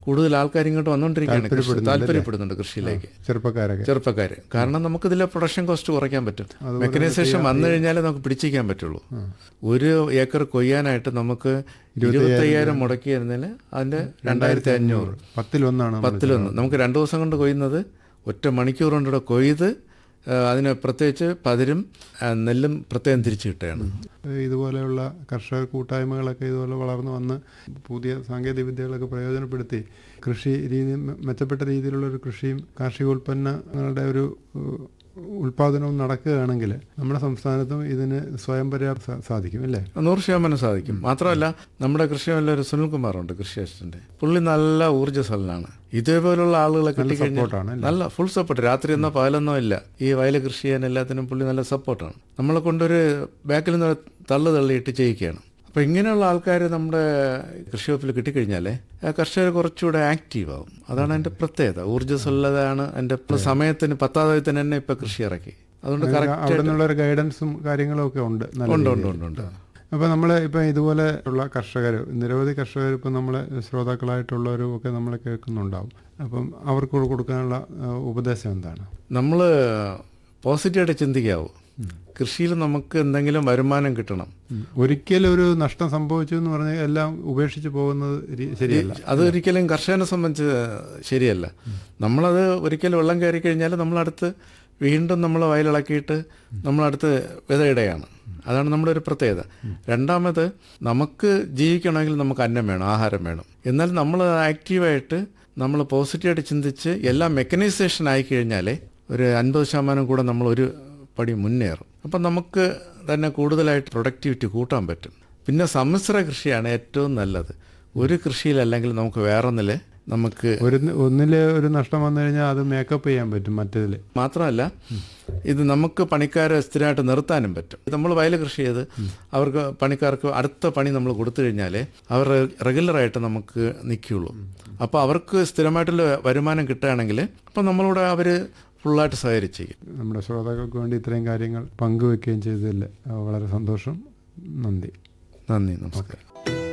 കൂടുതൽ ആൾക്കാർ ഇങ്ങോട്ട് വന്നുകൊണ്ടിരിക്കുകയാണ് കൃഷി- താല്പര്യപ്പെടുന്നുണ്ട് താല്പര്യപ്പെടുന്നുണ്ട് കൃഷിയിലേക്ക് കാരണം ചെറുപ്പക്കാരൊക്കെ കാരണം നമുക്ക് ഇതിലെ പ്രൊഡക്ഷൻ കോസ്റ്റ് കുറയ്ക്കാൻ പറ്റും മെക്കനൈസേഷൻ വന്നു കഴിഞ്ഞാലേ നമുക്ക് പിടിച്ചിരിക്കാൻ പറ്റുള്ളൂ ഒരു ഏക്കർ കൊയ്യാനായിട്ട് നമുക്ക് ഇരുപത്തയ്യായിരം മുടക്കിയിരുന്നതിൽ അതിന്റെ രണ്ടായിരത്തി അഞ്ഞൂറ് പത്തിലൊന്നാണ് നമ്മൾ പത്തിലൊന്ന് നമുക്ക് രണ്ടു ദിവസം കൊണ്ട് കൊയ്യുന്നത് ഒറ്റ മണിക്കൂർ കൊണ്ടിവിടെ കൊയ്ത് ആ, അതിന് പ്രത്യേകിച്ച് പതിരും ആ, നെല്ലും പ്രത്യേകം തിരിച്ചു കിട്ടുകയാണ് ഇതുപോലെയുള്ള കർഷക കൂട്ടായ്മകളൊക്കെ ഇതുപോലെ വളർന്നു വന്ന് പുതിയ സാങ്കേതിക വിദ്യകളൊക്കെ പ്രയോജനപ്പെടുത്തി കൃഷി രീതി മെച്ചപ്പെട്ട രീതിയിലുള്ള ഒരു കൃഷിയും കാർഷികോൽപ്പന്നങ്ങളുടെ ഒരു ഏഹ്, ഉൽപാദനവും നടക്കുകയാണെങ്കിൽ നമ്മുടെ സംസ്ഥാനത്തും ഇതിന് സ്വയം പര്യാപ്ത സാ- സാധിക്കും അല്ലേ നൂറ് ശതമാനം സാധിക്കും മാത്രമല്ല നമ്മുടെ കൃഷിവല്ല ഒരു സുനിൽകുമാറുണ്ട് കൃഷി അസിസ്റ്റന്റ് പുള്ളി നല്ല ഊർജ്ജസ്വലനാണ് ഇതേപോലുള്ള ആളുകളെ കിട്ടിക്കഴിഞ്ഞാൽ സപ്പോർട്ടാണ് നല്ല ഫുൾ സപ്പോർട്ട് രാത്രി എന്നോ പകലെന്നോ ഇല്ല ഈ വയല് കൃഷി ചെയ്യാൻ എല്ലാത്തിനും പുള്ളി നല്ല സപ്പോർട്ടാണ് നമ്മളെ കൊണ്ടൊരു ബാക്കിൽ നിന്ന് തള്ളു തള്ളിയിട്ട് ചെയ്യിക്കുകയാണ് അപ്പോൾ ഇങ്ങനെയുള്ള ആൾക്കാർ നമ്മുടെ കൃഷി വകുപ്പിൽ കിട്ടിക്കഴിഞ്ഞാലേ ആ കർഷകർ കുറച്ചുകൂടെ ആക്റ്റീവ് ആവും അതാണ് എൻ്റെ പ്രത്യേകത ഊർജ്ജസ്വലതയാണ് എൻ്റെ സമയത്തിന് പത്താതായി തന്നെ എന്നെ ഇപ്പം കൃഷി ഇറക്കി അതുകൊണ്ട് കറക്റ്റ് അവിടെ നിന്നുള്ള ഒരു ഗൈഡൻസും കാര്യങ്ങളും ഒക്കെ ഉണ്ട് നല്ല ഉണ്ട് രീതിയിൽ. ഉണ്ട് ഉണ്ട് ഉണ്ട് അപ്പോൾ നമ്മൾ ഇപ്പം ഇതുപോലെ ഉള്ള കർഷകർ നിരവധി കർഷകർ ഇപ്പം നമ്മളെ ശ്രോതാക്കളായിട്ടുള്ളവരും ഒക്കെ നമ്മളെ കേൾക്കുന്നുണ്ടാവും അപ്പം അവർക്ക് കൊടുക്കാനുള്ള ആ, ഉപദേശം എന്താണ് നമ്മൾ പോസിറ്റീവായിട്ട് ചിന്തിക്കാവൂ കൃഷിയിൽ നമുക്ക് എന്തെങ്കിലും വരുമാനം കിട്ടണം ഒരിക്കലും ഒരു നഷ്ടം സംഭവിച്ചു എന്ന് പറഞ്ഞാൽ എല്ലാം ഉപേക്ഷിച്ച് പോകുന്നത് രി- ശരിയല്ല അത് ഒരിക്കലും കർഷകനെ സംബന്ധിച്ച് ശരിയല്ല നമ്മളത് ഒരിക്കലും വെള്ളം കയറി കഴിഞ്ഞാൽ നമ്മളടുത്ത് വീണ്ടും നമ്മൾ വയലിളക്കിയിട്ട് നമ്മളടുത്ത് വിതയിടുകയാണ് അതാണ് നമ്മുടെ ഒരു പ്രത്യേകത രണ്ടാമത് നമുക്ക് ജീവിക്കണമെങ്കിൽ നമുക്ക് അന്നം വേണം ആഹാരം വേണം എന്നാൽ നമ്മൾ ആക്റ്റീവായിട്ട് നമ്മൾ പോസിറ്റീവായിട്ട് ചിന്തിച്ച് എല്ലാം മെക്കനൈസേഷൻ ആയി കഴിഞ്ഞാലേ ഒരു അൻപത് ശതമാനം കൂടെ നമ്മൾ ഒരു പടി മുന്നേറും അപ്പം നമുക്ക് തന്നെ കൂടുതലായിട്ട് പ്രൊഡക്ടിവിറ്റി കൂട്ടാൻ പറ്റും പിന്നെ സമ്മിശ്ര കൃഷിയാണ് ഏറ്റവും നല്ലത് ഒരു കൃഷിയിലല്ലെങ്കിൽ നമുക്ക് വേറൊന്നില് നമുക്ക് ഒരു ഒന്നില് ഒരു നഷ്ടം വന്നു കഴിഞ്ഞാൽ അത് മേക്കപ്പ് ചെയ്യാൻ പറ്റും മറ്റേതിൽ മാത്രമല്ല ഇത് നമുക്ക് പണിക്കാരെ സ്ഥിരമായിട്ട് നിർത്താനും പറ്റും നമ്മൾ വയൽ കൃഷി ചെയ്ത് അവർക്ക് പണിക്കാർക്ക് അടുത്ത പണി നമ്മൾ കൊടുത്തു കഴിഞ്ഞാൽ അവർ റെഗുലറായിട്ട് നമുക്ക് നിൽക്കുകയുള്ളൂ അപ്പോൾ അവർക്ക് സ്ഥിരമായിട്ടുള്ള വരുമാനം കിട്ടുകയാണെങ്കിൽ അപ്പം നമ്മളോട് അവർ ഫുള്ളായിട്ട് സഹകരിച്ച് നമ്മുടെ ശ്രോതാക്കൾക്ക് വേണ്ടി ഇത്രയും കാര്യങ്ങൾ പങ്കുവെക്കുകയും ചെയ്തതിൽ ആ, വളരെ സന്തോഷം നന്ദി നന്ദി നമസ്കാരം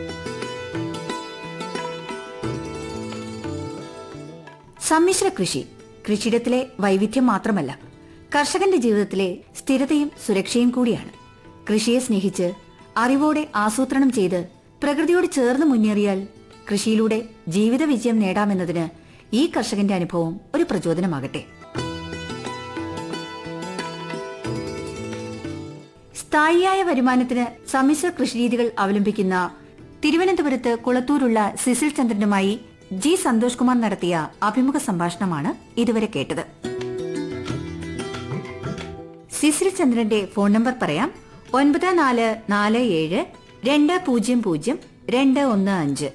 സമ്മിശ്ര കൃഷി കൃഷിയിടത്തിലെ വൈവിധ്യം മാത്രമല്ല കർഷകന്റെ ജീവിതത്തിലെ സ്ഥിരതയും സുരക്ഷയും കൂടിയാണ് കൃഷിയെ സ്നേഹിച്ച് അറിവോടെ ആസൂത്രണം ചെയ്ത് പ്രകൃതിയോട് ചേർന്ന് മുന്നേറിയാൽ കൃഷിയിലൂടെ ജീവിത വിജയം നേടാമെന്നതിന് ഈ കർഷകന്റെ അനുഭവം ഒരു പ്രചോദനമാകട്ടെ സ്ഥായിയായ വരുമാനത്തിന് സമ്മിശ്ര കൃഷിരീതികൾ അവലംബിക്കുന്ന തിരുവനന്തപുരത്ത് കുളത്തൂരുള്ള സിസിൽ ചന്ദ്രനുമായി ജി സന്തോഷ് കുമാർ നടത്തിയ അഭിമുഖ സംഭാഷണമാണ് ഇതുവരെ കേട്ടത് സിസിൽ ചന്ദ്രന്റെ ഫോൺ നമ്പർ പറയാം ഒൻപത് നാല് നാല് ഏഴ് രണ്ട് പൂജ്യം പൂജ്യം രണ്ട് ഒന്ന് അഞ്ച്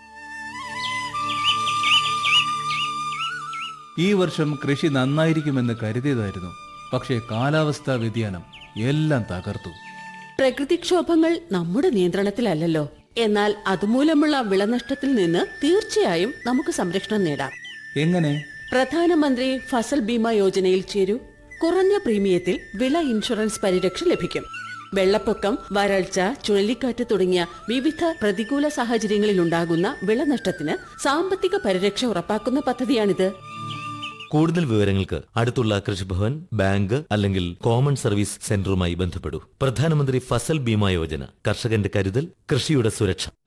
ഈ വർഷം കൃഷി നന്നായിരിക്കുമെന്ന് കരുതിയതായിരുന്നു പക്ഷേ കാലാവസ്ഥാ വ്യതിയാനം എല്ലാം തകർത്തു പ്രകൃതിക്ഷോഭങ്ങൾ നമ്മുടെ നിയന്ത്രണത്തിലല്ലല്ലോ എന്നാൽ അതുമൂലമുള്ള വിളനഷ്ടത്തിൽ നിന്ന് തീർച്ചയായും നമുക്ക് സംരക്ഷണം നേടാം എങ്ങനെ പ്രധാനമന്ത്രി ഫസൽ ബീമ യോജനയിൽ ചേരൂ കുറഞ്ഞ പ്രീമിയത്തിൽ വിള ഇൻഷുറൻസ് പരിരക്ഷ ലഭിക്കും വെള്ളപ്പൊക്കം വരൾച്ച ചുഴലിക്കാറ്റ് തുടങ്ങിയ വിവിധ പ്രതികൂല സാഹചര്യങ്ങളിൽ ഉണ്ടാകുന്ന വിളനഷ്ടത്തിന് സാമ്പത്തിക പരിരക്ഷ ഉറപ്പാക്കുന്ന പദ്ധതിയാണിത് കൂടുതൽ വിവരങ്ങൾക്ക് അടുത്തുള്ള കൃഷിഭവൻ ബാങ്ക് അല്ലെങ്കിൽ കോമൺ സർവീസ് സെന്ററുമായി ബന്ധപ്പെടൂ പ്രധാനമന്ത്രി ഫസൽ ബീമ യോജന കർഷകന്റെ കരുതൽ കൃഷിയുടെ സുരക്ഷ